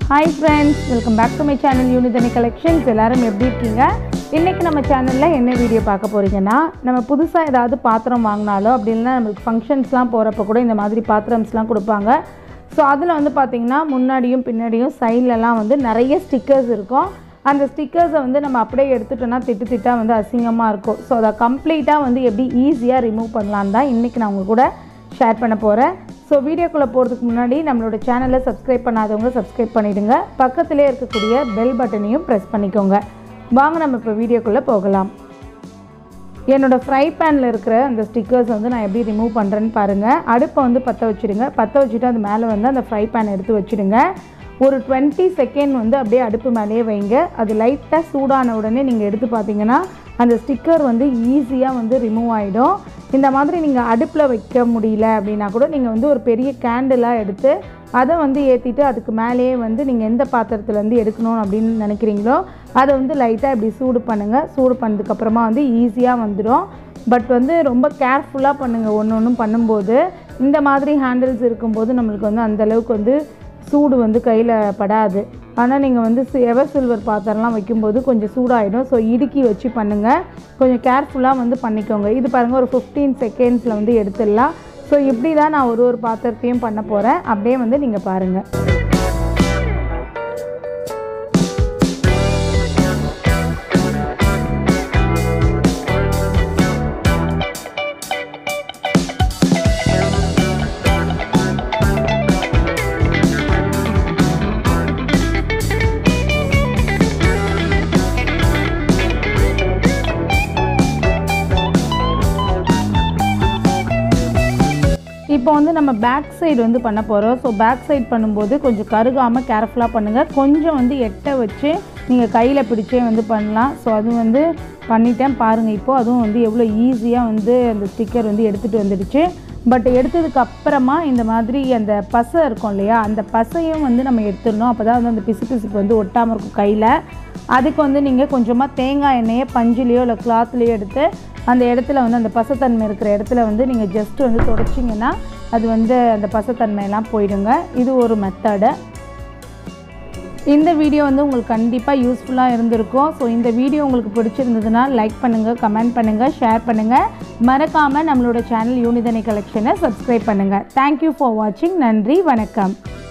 hi friends welcome back to my channel யூனிதனி collections எல்லாரும் எப்படி இருக்கீங்க இன்றைக்கி நம்ம சேனலில் என்ன வீடியோ பார்க்க போகிறீங்கன்னா நம்ம புதுசாக ஏதாவது பாத்திரம் வாங்கினாலோ அப்படி இல்லைன்னா நம்மளுக்கு ஃபங்க்ஷன்ஸ்லாம் போகிறப்ப கூட இந்த மாதிரி பாத்திரம்ஸ்லாம் கொடுப்பாங்க ஸோ அதில் வந்து பார்த்திங்கன்னா முன்னாடியும் பின்னாடியும் சைட்லலாம் வந்து நிறைய ஸ்டிக்கர்ஸ் இருக்கும் அந்த ஸ்டிக்கர்ஸை வந்து நம்ம அப்படியே எடுத்துட்டோன்னா திட்டு திட்டாக வந்து அசிங்கமாக இருக்கும் ஸோ அதை கம்ப்ளீட்டாக வந்து எப்படி ஈஸியாக ரிமூவ் பண்ணலான்னு தான் இன்றைக்கி நான் உங்கள் கூட ஷேர் பண்ண போகிறேன் ஸோ வீடியோக்குள்ளே போகிறதுக்கு முன்னாடி நம்மளோட சேனலை சப்ஸ்கிரைப் பண்ணாதவங்க சப்ஸ்கிரைப் பண்ணிவிடுங்க பக்கத்திலே இருக்கக்கூடிய பெல் பட்டனையும் ப்ரெஸ் பண்ணிக்கோங்க வாங்க நம்ம இப்போ வீடியோக்குள்ளே போகலாம் என்னோடய ஃப்ரை பேனில் இருக்கிற அந்த ஸ்டிக்கர்ஸ் வந்து நான் எப்படி ரிமூவ் பண்ணுறேன்னு பாருங்கள் அடுப்பை வந்து பற்ற வச்சுடுங்க பற்ற வச்சுட்டு அது மேலே வந்து அந்த ஃப்ரை பேன் எடுத்து வச்சுடுங்க ஒரு டுவெண்ட்டி செகண்ட் வந்து அப்படியே அடுப்பு மேலேயே வைங்க அது லைட்டாக சூடான உடனே நீங்கள் எடுத்து பார்த்தீங்கன்னா அந்த ஸ்டிக்கர் வந்து ஈஸியாக வந்து ரிமூவ் ஆகிடும் இந்த மாதிரி நீங்கள் அடுப்பில் வைக்க முடியல அப்படின்னா கூட நீங்கள் வந்து ஒரு பெரிய கேண்டிலாக எடுத்து அதை வந்து ஏற்றிட்டு அதுக்கு மேலேயே வந்து நீங்கள் எந்த பாத்திரத்துலேருந்து எடுக்கணும் அப்படின்னு நினைக்கிறீங்களோ அதை வந்து லைட்டாக இப்படி சூடு பண்ணுங்கள் சூடு பண்ணதுக்கப்புறமா வந்து ஈஸியாக வந்துடும் பட் வந்து ரொம்ப கேர்ஃபுல்லாக பண்ணுங்கள் ஒன்று ஒன்றும் பண்ணும்போது இந்த மாதிரி ஹேண்டில்ஸ் இருக்கும்போது நம்மளுக்கு வந்து அந்தளவுக்கு வந்து சூடு வந்து கையில் படாது ஆனால் நீங்கள் வந்து எவர் சில்வர் பாத்திரம்லாம் வைக்கும்போது கொஞ்சம் சூடாகிடும் ஸோ இடுக்கி வச்சு பண்ணுங்கள் கொஞ்சம் கேர்ஃபுல்லாக வந்து பண்ணிக்கோங்க இது பாருங்கள் ஒரு ஃபிஃப்டீன் செகண்ட்ஸில் வந்து எடுத்துடலாம் ஸோ இப்படி தான் நான் ஒரு ஒரு பாத்திரத்தையும் பண்ண போகிறேன் அப்படியே வந்து நீங்கள் பாருங்கள் இப்போ வந்து நம்ம பேக் சைடு வந்து பண்ண போகிறோம் ஸோ பேக் சைடு பண்ணும்போது கொஞ்சம் கருகாமல் கேர்ஃபுல்லாக பண்ணுங்கள் கொஞ்சம் வந்து எட்டை வச்சு நீங்கள் கையில் பிடிச்சே வந்து பண்ணலாம் ஸோ அது வந்து பண்ணிட்டேன் பாருங்கள் இப்போது அதுவும் வந்து எவ்வளோ ஈஸியாக வந்து அந்த ஸ்டிக்கர் வந்து எடுத்துகிட்டு வந்துடுச்சு பட் எடுத்ததுக்கு அப்புறமா இந்த மாதிரி அந்த பசை இருக்கும் இல்லையா அந்த பசையும் வந்து நம்ம எடுத்துடணும் அப்போ தான் வந்து அந்த பிசு பிசுப்பு வந்து ஒட்டாமல் இருக்கும் கையில் அதுக்கு வந்து நீங்கள் கொஞ்சமாக தேங்காய் எண்ணெயை பஞ்சுலேயோ இல்லை கிளாத்லேயோ எடுத்து அந்த இடத்துல வந்து அந்த பசத்தன்மை இருக்கிற இடத்துல வந்து நீங்கள் ஜஸ்ட் வந்து தொடச்சிங்கன்னா அது வந்து அந்த பசத்தன்மையெல்லாம் போயிடுங்க இது ஒரு மெத்தடு இந்த வீடியோ வந்து உங்களுக்கு கண்டிப்பாக யூஸ்ஃபுல்லாக இருந்திருக்கும் ஸோ இந்த வீடியோ உங்களுக்கு பிடிச்சிருந்ததுன்னா லைக் பண்ணுங்கள் கமெண்ட் பண்ணுங்கள் ஷேர் பண்ணுங்கள் மறக்காமல் நம்மளோட சேனல் யூனிதனை கலெக்ஷனை சப்ஸ்கிரைப் பண்ணுங்கள் தேங்க்யூ ஃபார் வாட்சிங் நன்றி வணக்கம்